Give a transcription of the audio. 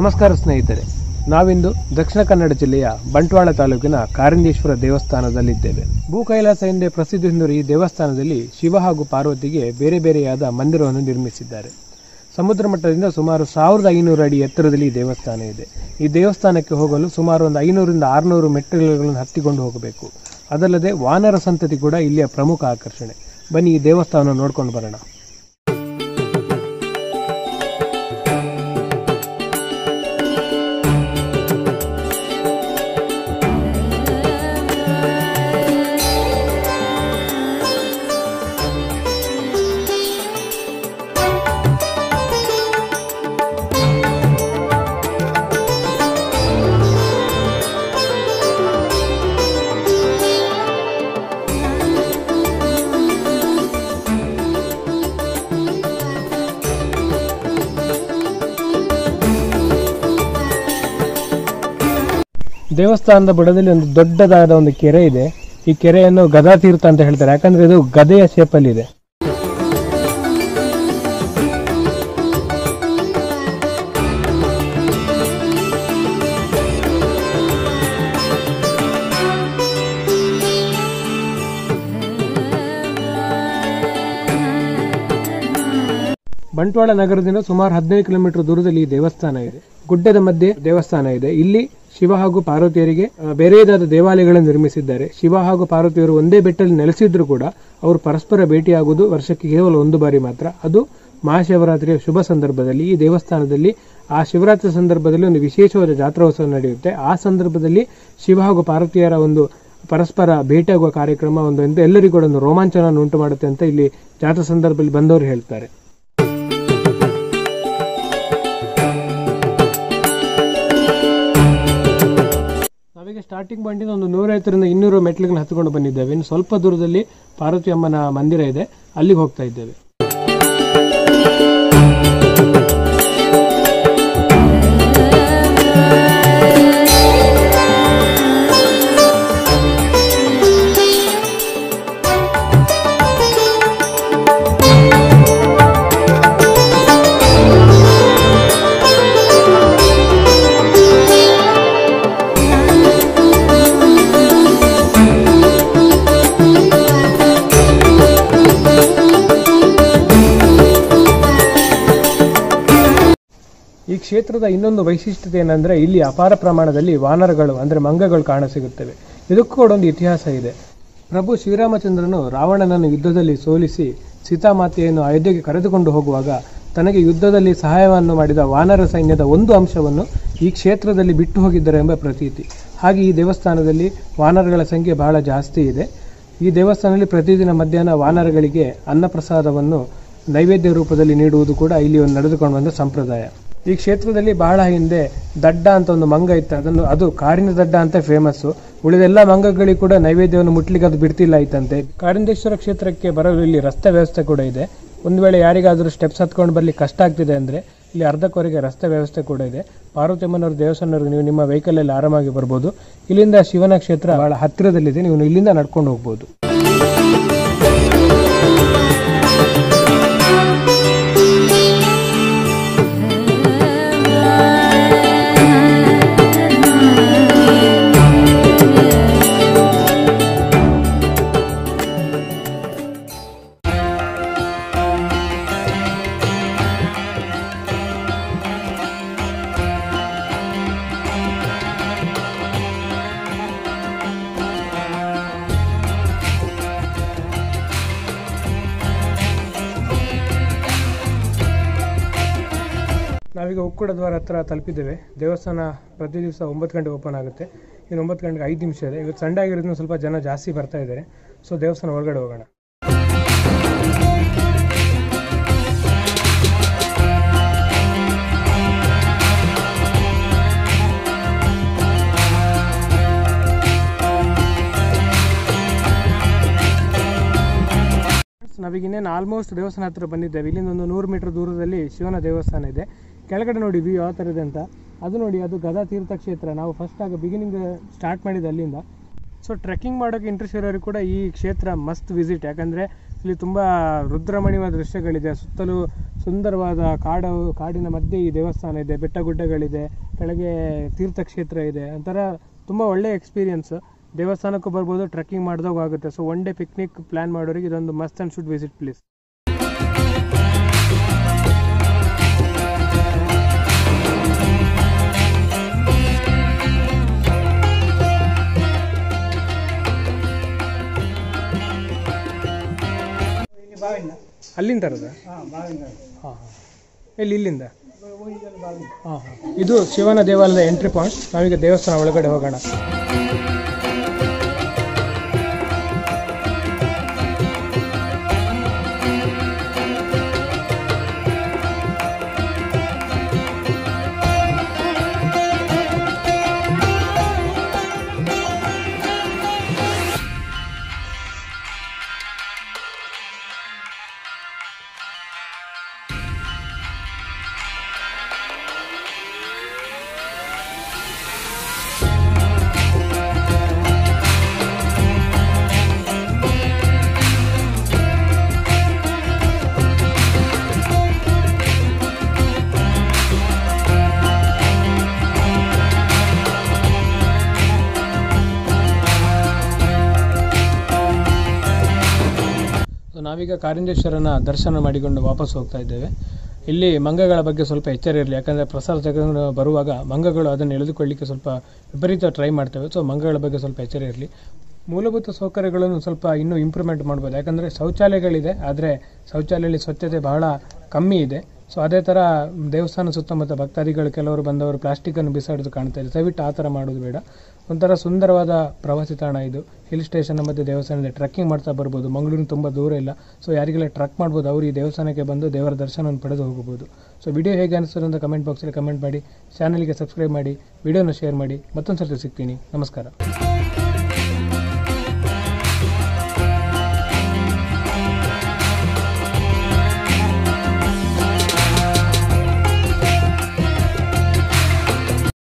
ನಮಸ್ಕಾರ ಸ್ನೇಹಿತರೆ ನಾವಿಂದು ದಕ್ಷಿಣ ಕನ್ನಡ ಜಿಲ್ಲೆಯ ಬಂಟ್ವಾಳ ತಾಲೂಕಿನ ಕಾರಂಜೇಶ್ವರ ದೇವಸ್ಥಾನದಲ್ಲಿದ್ದೇವೆ ಭೂ ಕೈಲಾಸ ಎಂದೇ ಪ್ರಸಿದ್ಧಿ ಹೊಂದಿರುವ ಈ ದೇವಸ್ಥಾನದಲ್ಲಿ ಶಿವ ಹಾಗೂ ಪಾರ್ವತಿಗೆ ಬೇರೆ ಬೇರೆಯಾದ ಮಂದಿರವನ್ನು ನಿರ್ಮಿಸಿದ್ದಾರೆ ಸಮುದ್ರ ಮಟ್ಟದಿಂದ ಸುಮಾರು ಸಾವಿರದ ಐನೂರು ಅಡಿ ಎತ್ತರದಲ್ಲಿ ಈ ದೇವಸ್ಥಾನ ಇದೆ ಈ ದೇವಸ್ಥಾನಕ್ಕೆ ಹೋಗಲು ಸುಮಾರು ಒಂದು ಐನೂರಿಂದ ಆರುನೂರು ಮೆಟ್ಟಿಲುಗಳನ್ನು ಹತ್ತಿಕೊಂಡು ಹೋಗಬೇಕು ಅದಲ್ಲದೆ ವಾನರ ಸಂತತಿ ಕೂಡ ಇಲ್ಲಿಯ ಪ್ರಮುಖ ಆಕರ್ಷಣೆ ಬನ್ನಿ ಈ ದೇವಸ್ಥಾನ ನೋಡ್ಕೊಂಡು ಬರೋಣ ದೇವಸ್ಥಾನದ ಬುಡದಲ್ಲಿ ಒಂದು ದೊಡ್ಡದಾದ ಒಂದು ಕೆರೆ ಇದೆ ಈ ಕೆರೆಯನ್ನು ಗದಾ ತೀರ್ಥ ಅಂತ ಹೇಳ್ತಾರೆ ಯಾಕಂದ್ರೆ ಇದು ಗದೆಯ ಶೇಪಲ್ಲಿ ಇದೆ ಬಂಟ್ವಾಳ ನಗರದಿಂದ ಸುಮಾರು ಹದಿನೈದು ಕಿಲೋಮೀಟರ್ ದೂರದಲ್ಲಿ ಈ ದೇವಸ್ಥಾನ ಇದೆ ಗುಡ್ಡದ ಮಧ್ಯೆ ದೇವಸ್ಥಾನ ಇದೆ ಇಲ್ಲಿ ಶಿವ ಹಾಗೂ ಪಾರ್ವತಿಯರಿಗೆ ಆ, ಬೇರೆಯದಾದ ದೇವಾಲಯಗಳನ್ನು ನಿರ್ಮಿಸಿದ್ದಾರೆ ಶಿವ ಹಾಗೂ ಪಾರ್ವತಿಯರು ಒಂದೇ ಬೆಟ್ಟಲ್ಲಿ ನೆಲೆಸಿದ್ರು ಕೂಡ ಅವರು ಪರಸ್ಪರ ಭೇಟಿಯಾಗುವುದು ವರ್ಷಕ್ಕೆ ಕೇವಲ ಒಂದು ಬಾರಿ ಮಾತ್ರ ಅದು ಮಹಾಶಿವರಾತ್ರಿಯ ಶುಭ ಸಂದರ್ಭದಲ್ಲಿ ಈ ದೇವಸ್ಥಾನದಲ್ಲಿ ಆ ಶಿವರಾತ್ರಿ ಸಂದರ್ಭದಲ್ಲಿ ಒಂದು ವಿಶೇಷವಾದ ಜಾತ್ರೋತ್ಸವ ನಡೆಯುತ್ತೆ ಆ ಸಂದರ್ಭದಲ್ಲಿ ಶಿವ ಹಾಗೂ ಪಾರ್ವತಿಯರ ಒಂದು ಪರಸ್ಪರ ಭೇಟಿಯಾಗುವ ಕಾರ್ಯಕ್ರಮ ಒಂದು ಎಂದು ಎಲ್ಲರಿಗೂ ಕೂಡ ಒಂದು ರೋಮಾಂಚನವನ್ನು ಉಂಟು ಮಾಡುತ್ತೆ ಅಂತ ಇಲ್ಲಿ ಜಾತ್ರಾ ಸಂದರ್ಭದಲ್ಲಿ ಬಂದವರು ಹೇಳ್ತಾರೆ ನಾವೀಗ ಸ್ಟಾರ್ಟಿಂಗ್ ಪಾಯಿಂಟಿಂದ ಒಂದು ನೂರೈವತ್ತರಿಂದ ಇನ್ನೂರು ಮೆಟ್ಲುಗಳನ್ನ ಹತ್ಕೊಂಡು ಬಂದಿದ್ದೇವೆ ಇನ್ನು ಸ್ವಲ್ಪ ದೂರದಲ್ಲಿ ಪಾರ್ವತಿ ಅಮ್ಮನ ಮಂದಿರ ಇದೆ ಅಲ್ಲಿಗೆ ಹೋಗ್ತಾ ಇದ್ದೇವೆ ಈ ಕ್ಷೇತ್ರದ ಇನ್ನೊಂದು ವೈಶಿಷ್ಟ್ಯತೆ ಏನಂದ್ರೆ ಇಲ್ಲಿ ಅಪಾರ ಪ್ರಮಾಣದಲ್ಲಿ ವಾನರಗಳು ಅಂದ್ರೆ ಮಂಗಗಳು ಕಾಣಸಿಗುತ್ತವೆ ಇದಕ್ಕೂ ಕೂಡ ಒಂದು ಇತಿಹಾಸ ಇದೆ ಪ್ರಭು ಶ್ರೀರಾಮಚಂದ್ರನು ರಾವಣನನ್ನು ಯುದ್ಧದಲ್ಲಿ ಸೋಲಿಸಿ ಸೀತಾಮಾತೆಯನ್ನು ಅಯೋಧ್ಯೆಗೆ ಕರೆದುಕೊಂಡು ಹೋಗುವಾಗ ತನಗೆ ಯುದ್ಧದಲ್ಲಿ ಸಹಾಯವನ್ನು ಮಾಡಿದ ವಾನರ ಸೈನ್ಯದ ಒಂದು ಅಂಶವನ್ನು ಈ ಕ್ಷೇತ್ರದಲ್ಲಿ ಬಿಟ್ಟು ಹೋಗಿದ್ದಾರೆ ಎಂಬ ಪ್ರತೀತಿ ಹಾಗೆ ಈ ದೇವಸ್ಥಾನದಲ್ಲಿ ವಾನರಗಳ ಸಂಖ್ಯೆ ಬಹಳ ಜಾಸ್ತಿ ಇದೆ ಈ ದೇವಸ್ಥಾನದಲ್ಲಿ ಪ್ರತಿದಿನ ಮಧ್ಯಾಹ್ನ ವಾನರಗಳಿಗೆ ಅನ್ನಪ್ರಸಾದವನ್ನು ನೈವೇದ್ಯ ರೂಪದಲ್ಲಿ ನೀಡುವುದು ಕೂಡ ಇಲ್ಲಿ ಒಂದು ನಡೆದುಕೊಂಡು ಬಂದ ಸಂಪ್ರದಾಯ ಈ ಕ್ಷೇತ್ರದಲ್ಲಿ ಬಹಳ ಹಿಂದೆ ದಡ್ಡ ಅಂತ ಒಂದು ಮಂಗ ಇತ್ತು ಅದನ್ನು ಅದು ಕಾರಿನ ದಡ್ಡ ಅಂತ ಫೇಮಸ್ ಉಳಿದೆಲ್ಲ ಮಂಗಗಳಿಗೆ ಕೂಡ ನೈವೇದ್ಯವನ್ನು ಮುಟ್ಲಿಕ್ಕೆ ಅದು ಬಿಡ್ತಿಲ್ಲ ಇತ್ತಂತೆ ಕಾರಿಂದೇಶ್ವರ ಕ್ಷೇತ್ರಕ್ಕೆ ಬರಲು ಇಲ್ಲಿ ರಸ್ತೆ ವ್ಯವಸ್ಥೆ ಕೂಡ ಇದೆ ಒಂದು ವೇಳೆ ಯಾರಿಗಾದರೂ ಸ್ಟೆಪ್ಸ್ ಹತ್ಕೊಂಡು ಬರ್ಲಿಕ್ಕೆ ಕಷ್ಟ ಆಗ್ತಿದೆ ಅಂದ್ರೆ ಇಲ್ಲಿ ಅರ್ಧಕ್ಕವರೆಗೆ ರಸ್ತೆ ವ್ಯವಸ್ಥೆ ಕೂಡ ಇದೆ ಪಾರ್ವತಿಯಮ್ಮನವ್ರ ದೇವಸ್ಥಾನವ್ರಿಗೆ ನೀವು ನಿಮ್ಮ ವೆಹಿಕಲ್ ಅಲ್ಲಿ ಆರಾಮಾಗಿ ಬರ್ಬೋದು ಇಲ್ಲಿಂದ ಶಿವನ ಕ್ಷೇತ್ರ ಬಹಳ ಹತ್ತಿರದಲ್ಲಿದೆ ನೀವು ಇಲ್ಲಿಂದ ನಡ್ಕೊಂಡು ಹೋಗ್ಬೋದು ನಾವೀಗ ಉಕ್ಕುಡ ದ್ವಾರ ಹತ್ರ ತಲುಪಿದ್ದೇವೆ ದೇವಸ್ಥಾನ ಪ್ರತಿ ದಿವಸ ಒಂಬತ್ತು ಗಂಟೆ ಓಪನ್ ಆಗುತ್ತೆ ಇನ್ನು ಒಂಬತ್ತು ಗಂಟೆಗೆ ಐದು ನಿಮಿಷ ಇದೆ ಇವತ್ತು ಸಂಡೇ ಆಗಿರೋದ್ರಿಂದ ಸ್ವಲ್ಪ ಜನ ಜಾಸ್ತಿ ಬರ್ತಾ ಇದ್ದಾರೆ ಸೊ ದೇವಸ್ಥಾನ ಒಳಗಡೆ ಹೋಗೋಣ ನಾವೀಗ ಇನ್ನೇನು ಆಲ್ಮೋಸ್ಟ್ ದೇವಸ್ಥಾನ ಹತ್ರ ಬಂದಿದ್ದೇವೆ ಇಲ್ಲಿಂದ ಒಂದು ನೂರು ಮೀಟರ್ ದೂರದಲ್ಲಿ ಶಿವನ ದೇವಸ್ಥಾನ ಇದೆ ಕೆಳಗಡೆ ನೋಡಿ ವ್ಯೂ ಯಾವ ಥರ ಇದೆ ಅಂತ ಅದು ನೋಡಿ ಅದು ಗದಾ ತೀರ್ಥ ಕ್ಷೇತ್ರ ನಾವು ಫಸ್ಟ್ ಆಗ ಬಿಗಿನಿಂಗ್ ಸ್ಟಾರ್ಟ್ ಮಾಡಿದ್ದು ಅಲ್ಲಿಂದ ಸೊ ಟ್ರೆಕ್ಕಿಂಗ್ ಮಾಡೋಕ್ಕೆ ಇಂಟ್ರೆಸ್ಟ್ ಇರೋರಿಗೆ ಕೂಡ ಈ ಕ್ಷೇತ್ರ ಮಸ್ಟ್ ವಿಸಿಟ್ ಯಾಕಂದರೆ ಇಲ್ಲಿ ತುಂಬ ರುದ್ರಮಣಿವಾದ ದೃಶ್ಯಗಳಿದೆ ಸುತ್ತಲೂ ಸುಂದರವಾದ ಕಾಡು ಕಾಡಿನ ಮಧ್ಯೆ ಈ ದೇವಸ್ಥಾನ ಇದೆ ಬೆಟ್ಟ ಗುಡ್ಡಗಳಿದೆ ಕೆಳಗೆ ತೀರ್ಥಕ್ಷೇತ್ರ ಇದೆ ಒಂಥರ ತುಂಬ ಒಳ್ಳೆಯ ಎಕ್ಸ್ಪೀರಿಯನ್ಸ್ ದೇವಸ್ಥಾನಕ್ಕೂ ಬರ್ಬೋದು ಟ್ರೆಕ್ಕಿಂಗ್ ಮಾಡಿದಾಗ ಆಗುತ್ತೆ so one day picnic plan ಮಾಡೋರಿಗೆ ಇದೊಂದು must and should visit place ಇಲ್ಲಿ ಬಾವಿಂದ ಅಲ್ಲಿಂದ ತರದ ಹಾಂ ಬಾವಿಂದ ಹಾಂ ಹಾಂ ಎಲ್ಲಿ ಇಲ್ಲಿಂದ ಹೋಗಿದ್ದಲ್ಲ ಬಾವಿಂದ ಹಾಂ ಹಾಂ ಇದು ಶಿವನ ದೇವಾಲಯದ ಎಂಟ್ರಿ ಪಾಯಿಂಟ್ ನಾವೀಗ ದೇವಸ್ಥಾನ ಒಳಗಡೆ ಹೋಗೋಣ ಸೊ ನಾವೀಗ ಕಾರಿಂಜೇಶ್ವರನ ದರ್ಶನ ಮಾಡಿಕೊಂಡು ವಾಪಸ್ ಹೋಗ್ತಾ ಇದ್ದೇವೆ ಇಲ್ಲಿ ಮಂಗಗಳ ಬಗ್ಗೆ ಸ್ವಲ್ಪ ಎಚ್ಚರ ಇರಲಿ ಯಾಕಂದರೆ ಪ್ರಸಾದ ತೆಗೆದು ಬರುವಾಗ ಮಂಗಗಳು ಅದನ್ನು ಎಳೆದುಕೊಳ್ಳಿಕ್ಕೆ ಸ್ವಲ್ಪ ವಿಪರೀತ ಟ್ರೈ ಮಾಡ್ತೇವೆ ಸೊ ಮಂಗಗಳ ಬಗ್ಗೆ ಸ್ವಲ್ಪ ಎಚ್ಚರ ಇರಲಿ ಮೂಲಭೂತ ಸೌಕರ್ಯಗಳನ್ನು ಸ್ವಲ್ಪ ಇನ್ನೂ ಇಂಪ್ರೂವ್ಮೆಂಟ್ ಮಾಡ್ಬೋದು ಯಾಕಂದರೆ ಶೌಚಾಲಯಗಳಿದೆ ಆದರೆ ಶೌಚಾಲಯದಲ್ಲಿ ಸ್ವಚ್ಛತೆ ಬಹಳ ಕಮ್ಮಿ ಇದೆ ಸೊ ಅದೇ ಥರ ದೇವಸ್ಥಾನ ಸುತ್ತಮುತ್ತ ಭಕ್ತಾದಿಗಳು ಕೆಲವರು ಬಂದವರು ಪ್ಲಾಸ್ಟಿಕ್ಕನ್ನು ಬಿಸಾಡೋದು ಕಾಣ್ತಾ ಇದೆ ದಯವಿಟ್ಟು ಆ ಥರ ಮಾಡೋದು ಬೇಡ ಒಂಥರ ಸುಂದರವಾದ ಪ್ರವಾಸಿ ತಾಣ ಇದು ಹಿಲ್ ಸ್ಟೇಷನ್ ಮತ್ತು ದೇವಸ್ಥಾನದ ಟ್ರೆಕ್ಕಿಂಗ್ ಮಾಡ್ತಾ ಬರ್ಬೋದು ಮಂಗಳೂರಿನ ತುಂಬ ದೂರ ಇಲ್ಲ ಸೊ ಯಾರಿಗೆಲ್ಲ ಟ್ರಕ್ ಮಾಡ್ಬೋದು ಅವರು ಈ ದೇವಸ್ಥಾನಕ್ಕೆ ಬಂದು ದೇವರ ದರ್ಶನವನ್ನು ಪಡೆದು ಹೋಗಬಹುದು ಸೊ ವಿಡಿಯೋ ಹೇಗೆ ಅನಿಸ್ತದೆ ಅಂತ ಕಮೆಂಟ್ ಬಾಕ್ಸಲ್ಲಿ ಕಮೆಂಟ್ ಮಾಡಿ ಚಾನಲ್ಗೆ ಸಬ್ಸ್ಕ್ರೈಬ್ ಮಾಡಿ ವಿಡಿಯೋನ ಶೇರ್ ಮಾಡಿ ಮತ್ತೊಂದು ಸರ್ತಿ ಸಿಗ್ತೀನಿ ನಮಸ್ಕಾರ